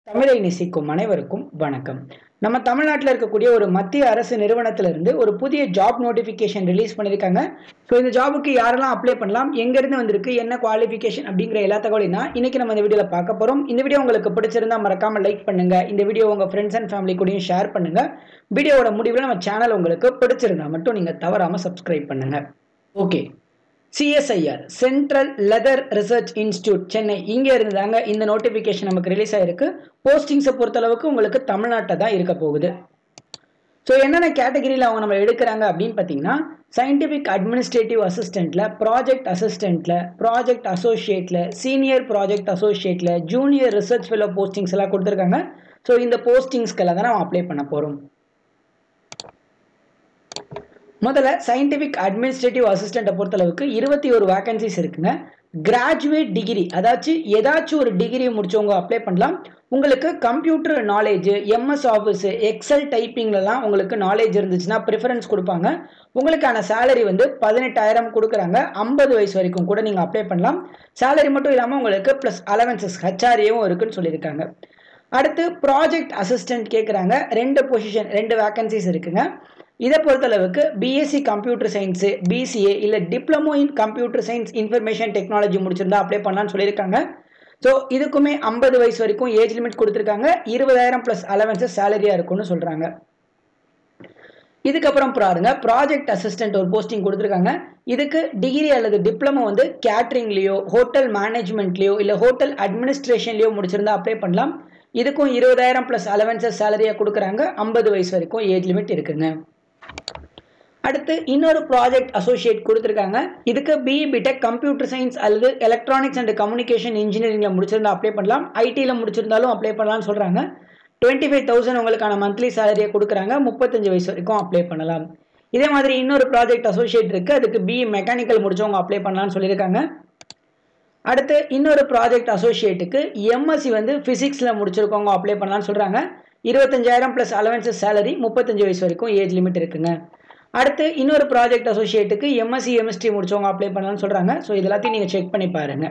தமிழை நேசிக்கும் அனைவருக்கும் வணக்கம் நம்ம தமிழ்நாட்டில் இருக்கக்கூடிய ஒரு மத்திய அரசு நிறுவனத்திலிருந்து ஒரு புதிய ஜாப் நோட்டிஃபிகேஷன் ரிலீஸ் பண்ணியிருக்காங்க ஸோ இந்த ஜாபுக்கு யாரெல்லாம் அப்ளை பண்ணலாம் எங்கேருந்து வந்திருக்கு என்ன குவாலிஃபிகேஷன் அப்படிங்கிற எல்லா தகவலையும் தான் இன்னைக்கு நம்ம இந்த வீடியோவில் பார்க்க போகிறோம் இந்த வீடியோ உங்களுக்கு பிடிச்சிருந்தா மறக்காம லைக் பண்ணுங்க இந்த வீடியோ உங்கள் ஃப்ரெண்ட்ஸ் அண்ட் ஃபேமிலி கூடயும் ஷேர் பண்ணுங்க வீடியோவோட முடிவில் நம்ம சேனல் உங்களுக்கு பிடிச்சிருந்தா மட்டும் நீங்கள் தவறாமல் சப்ஸ்கிரைப் பண்ணுங்க okay CSIR central leather research institute Chennai இங்கே இருந்து தாங்க இந்த நோட்டிஃபிகேஷன் நமக்கு ரிலீஸ் ஆயிருக்கு போஸ்டிங்ஸை பொறுத்தளவுக்கு உங்களுக்கு தமிழ்நாட்டில் தான் இருக்க போகுது ஸோ என்னென்ன கேட்டகரியில் அவங்க நம்ம எடுக்கிறாங்க அப்படின்னு பார்த்தீங்கன்னா சயின்டிஃபிக் அட்மினிஸ்ட்ரேட்டிவ் அசிஸ்டண்ட்டில் ப்ராஜெக்ட் அசிஸ்டண்ட்டில் ப்ராஜெக்ட் அசோசியேட்டில் சீனியர் ப்ராஜெக்ட் அசோசியேட்டில் ஜூனியர் ரிசர்ச் ஃபெலோ போஸ்டிங்ஸ் எல்லாம் கொடுத்துருக்காங்க ஸோ இந்த போஸ்டிங்ஸ்க்கெல்லாம் தான் நம்ம அப்ளை பண்ண போகிறோம் முதல்ல சயின்டிஃபிக் அட்மினிஸ்ட்ரேட்டிவ் அசிஸ்டண்ட்டை பொறுத்தளவுக்கு இருபத்தி ஒரு வேகன்சிஸ் இருக்குங்க கிராஜுவேட் டிகிரி அதாச்சும் ஏதாச்சும் ஒரு டிகிரி முடிச்சவங்க அப்ளை பண்ணலாம் உங்களுக்கு computer knowledge MS office excel டைப்பிங்லலாம் உங்களுக்கு நாலேஜ் இருந்துச்சுன்னா ப்ரிஃபரன்ஸ் கொடுப்பாங்க உங்களுக்கான சேலரி வந்து பதினெட்டாயிரம் கொடுக்குறாங்க ஐம்பது வயசு வரைக்கும் கூட நீங்கள் அப்ளை பண்ணலாம் சேலரி மட்டும் இல்லாமல் உங்களுக்கு ப்ளஸ் அலவன்சஸ் ஹச்ஆர்ஏவும் இருக்குன்னு சொல்லியிருக்காங்க அடுத்து ப்ராஜெக்ட் அசிஸ்டன்ட் கேட்குறாங்க ரெண்டு பொசிஷன் ரெண்டு வேகன்சிஸ் இருக்குங்க இதை பொறுத்தளவுக்கு பிஎஸ்சி கம்ப்யூட்டர் சயின்ஸு பிசிஏ இல்லை diploma in computer science information technology முடிச்சிருந்தா அப்ளை பண்ணலாம்னு சொல்லியிருக்காங்க ஸோ இதுக்குமே ஐம்பது வயசு வரைக்கும் ஏஜ் லிமிட் கொடுத்துருக்காங்க இருபதாயிரம் ப்ளஸ் அலவன்ஸஸ் சேலரியாக இருக்கும்னு சொல்கிறாங்க இதுக்கப்புறம் பாருங்க ப்ராஜெக்ட் அசிஸ்டன்ட் ஒரு போஸ்டிங் கொடுத்துருக்காங்க இதுக்கு டிகிரி அல்லது டிப்ளமோ வந்து கேட்ரிங்லேயோ ஹோட்டல் மேனேஜ்மெண்ட்லேயோ இல்லை ஹோட்டல் அட்மினிஸ்ட்ரேஷன்லேயோ முடிச்சிருந்தா அப்ளை பண்ணலாம் இதுக்கும் இருபதாயிரம் ப்ளஸ் அலவன்சஸ் சேலரியாக கொடுக்குறாங்க ஐம்பது வயசு வரைக்கும் ஏஜ் லிமிட் இருக்குங்க அடுத்து இன்னொரு ப்ராஜெக்ட் அசோசியேட் கொடுத்துருக்காங்க இதுக்கு பிஇ பிடெக் கம்ப்யூட்டர் சயின்ஸ் அல்லது எலக்ட்ரானிக்ஸ் அண்ட் கம்யூனிகேஷன் இன்ஜினியரிங்கில் முடிச்சிருந்தா அப்ளை பண்ணலாம் ஐடியில் முடிச்சிருந்தாலும் அப்ளை பண்ணலாம்னு சொல்கிறாங்க டுவெண்ட்டி ஃபைவ் தௌசண்ட் உங்களுக்கான மந்த்லி சேலரியை கொடுக்குறாங்க முப்பத்தஞ்சு வயசு வரைக்கும் அப்ளை பண்ணலாம் இதே மாதிரி இன்னொரு ப்ராஜெக்ட் அசோசியேட் இருக்குது அதுக்கு பிஇ மெக்கானிக்கல் முடிச்சவங்க அப்ளை பண்ணலாம்னு சொல்லியிருக்காங்க அடுத்து இன்னொரு ப்ராஜெக்ட் அசோசியேட்டுக்கு எம்எஸ்சி வந்து ஃபிசிக்ஸில் முடிச்சிருக்கவங்க அப்ளை பண்ணலாம்னு சொல்கிறாங்க இருபத்தஞ்சாயிரம் ப்ளஸ் அலவன்சஸ் சேலரி முப்பத்தஞ்சு வயசு வரைக்கும் ஏஜ் லிமிட் இருக்குங்க அடுத்து இன்னொரு ப்ராஜெக்ட் அசோசியேட்டுக்கு எம்எஸ்சி எம்எஸ்டி முடிச்சவங்க அப்ளை பண்ணலாம்னு சொல்கிறாங்க ஸோ இது எல்லாத்தையும் நீங்கள் செக் பண்ணி பாருங்கள்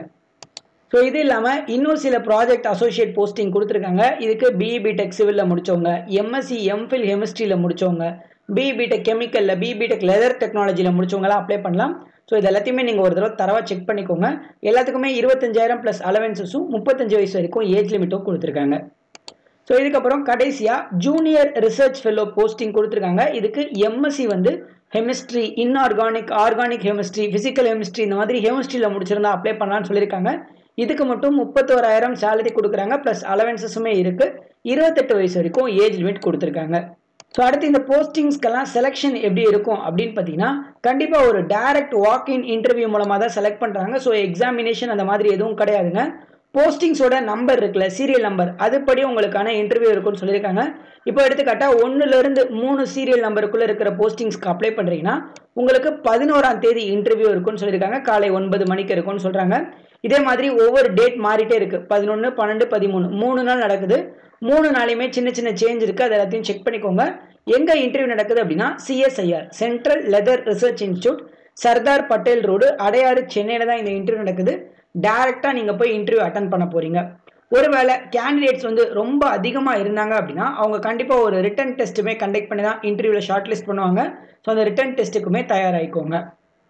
ஸோ இது இல்லாமல் இன்னொரு சில ப்ராஜெக்ட் அசோசியேட் போஸ்டிங் கொடுத்துருக்காங்க இதுக்கு பிஇ பிடெக் சிவிலில் முடிச்சவங்க எம்எஸ்சி எம்ஃபில் கெமிஸ்ட்ரியில் முடிச்சவங்க பிஇ பிடெக் கெமிக்கலில் பிஇ பிடெக் லெதர் டெக்னாலஜியில் முடிச்சவங்களாம் அப்ளை பண்ணலாம் ஸோ இது எல்லாத்தையுமே நீங்கள் ஒரு தடவை தரவாக செக் பண்ணிக்கோங்க எல்லாத்துக்குமே இருபத்தஞ்சாயிரம் ப்ளஸ் அலவன்சஸும் முப்பத்தஞ்சு வயசு வரைக்கும் ஏஜ் லிமிட்டும் கொடுத்துருக்காங்க ஸோ இதுக்கப்புறம் கடைசியாக ஜூனியர் ரிசர்ச் ஃபெல்லோ போஸ்டிங் கொடுத்துருக்காங்க இதுக்கு எம்எஸ்சி வந்து chemistry inorganic organic chemistry physical chemistry இந்த மாதிரி ஹெமிஸ்ட்ரியில் முடிச்சிருந்தா அப்ளை பண்ணலாம்னு சொல்லியிருக்காங்க இதுக்கு மட்டும் முப்பத்தோராயிரம் சேலரி கொடுக்குறாங்க ப்ளஸ் அலவன்சஸுமே இருக்குது இருபத்தெட்டு வயசு வரைக்கும் ஏஜ் லிமிட் கொடுத்துருக்காங்க ஸோ அடுத்து இந்த போஸ்டிங்ஸ்க்கெல்லாம் செலெக்ஷன் எப்படி இருக்கும் அப்படின்னு பார்த்தீங்கன்னா கண்டிப்பாக ஒரு டைரக்ட் வாக்இன் இன்டர்வியூ மூலமாக தான் செலக்ட் பண்ணுறாங்க ஸோ எக்ஸாமினேஷன் அந்த மாதிரி எதுவும் கிடையாதுங்க போஸ்டிங்ஸோட நம்பர் இருக்குல்ல சீரியல் நம்பர் அதுபடி உங்களுக்கான இன்டர்வியூ இருக்கும்னு சொல்லியிருக்காங்க இப்போ எடுத்துக்காட்டா ஒன்றுலேருந்து மூணு சீரியல் நம்பருக்குள்ளே இருக்கிற போஸ்டிங்ஸ்க்கு அப்ளை பண்ணுறீங்கன்னா உங்களுக்கு பதினோராம் தேதி இன்டர்வியூ இருக்கும்னு சொல்லியிருக்காங்க காலை ஒன்பது மணிக்கு இருக்கும்னு சொல்கிறாங்க இதே மாதிரி ஒவ்வொரு டேட் மாறிட்டே இருக்குது பதினொன்று பன்னெண்டு பதிமூணு மூணு நாள் நடக்குது மூணு நாளையுமே சின்ன சின்ன சேஞ்ச் இருக்குது அது எல்லாத்தையும் செக் பண்ணிக்கோங்க எங்கே இன்டர்வியூ நடக்குது அப்படின்னா CSIR central leather research institute Sardar Patel road Adyar சென்னையில் தான் இந்த இன்டர்வியூ நடக்குது டேரெக்டாக நீங்கள் போய் இன்டர்வியூ அட்டன் பண்ண போகிறீங்க ஒருவேளை கேண்டிடேட்ஸ் வந்து ரொம்ப அதிகமாக இருந்தாங்க அப்படின்னா அவங்க கண்டிப்பாக ஒரு ரிட்டன் டெஸ்ட்டுமே கண்டக்ட் பண்ணி தான் இன்டர்வியூவில் ஷார்ட் லிஸ்ட் பண்ணுவாங்க ஸோ அந்த ரிட்டன் டெஸ்ட்டுக்குமே தயாராகிக்கோங்க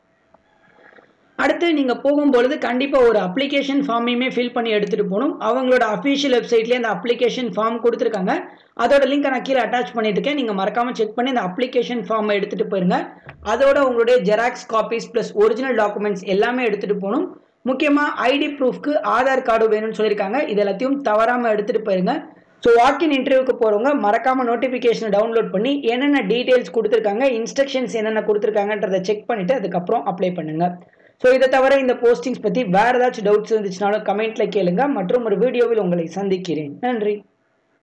அடுத்து நீங்கள் போகும்பொழுது கண்டிப்பாக ஒரு அப்ளிகேஷன் ஃபார்மையுமே ஃபில் பண்ணி எடுத்துகிட்டு போகணும் அவங்களோட அஃபிஷியல் வெப்சைட்லேயே அந்த அப்ளிகேஷன் ஃபார்ம் கொடுத்துருக்காங்க அதோட லிங்க் நான் கீழே அட்டாச் பண்ணிட்டு இருக்கேன் நீங்கள் மறக்காமல் செக் பண்ணி அந்த அப்ளிகேஷன் ஃபார்மை எடுத்துகிட்டு போயிருங்க அதோட உங்களுடைய xerox copies plus original documents எல்லாமே எடுத்துகிட்டு போகணும் முக்கியமாக ஐடி ப்ரூஃப்க்கு ஆதார் கார்டு வேணும்னு சொல்லியிருக்காங்க இது எல்லாத்தையும் தவறாமல் எடுத்துகிட்டு போயிருங்க ஸோ வாக்கின் இன்டர்வியூக்கு போகிறவங்க மறக்காமல் நோட்டிஃபிகேஷனை டவுன்லோட் பண்ணி என்னென்ன டீட்டெயில்ஸ் கொடுத்துருக்காங்க இன்ஸ்ட்ரக்ஷன்ஸ் என்னென்ன கொடுத்துருக்காங்கன்றதை செக் பண்ணிவிட்டு அதுக்கப்புறம் அப்ளை பண்ணுங்கள் ஸோ இதை தவிர இந்த போஸ்டிங்ஸ் பற்றி வேறு ஏதாச்சும் டவுட்ஸ் இருந்துச்சுனாலும் கமெண்ட்டில் கேளுங்க மற்றும் ஒரு வீடியோவில் உங்களை சந்திக்கிறேன் நன்றி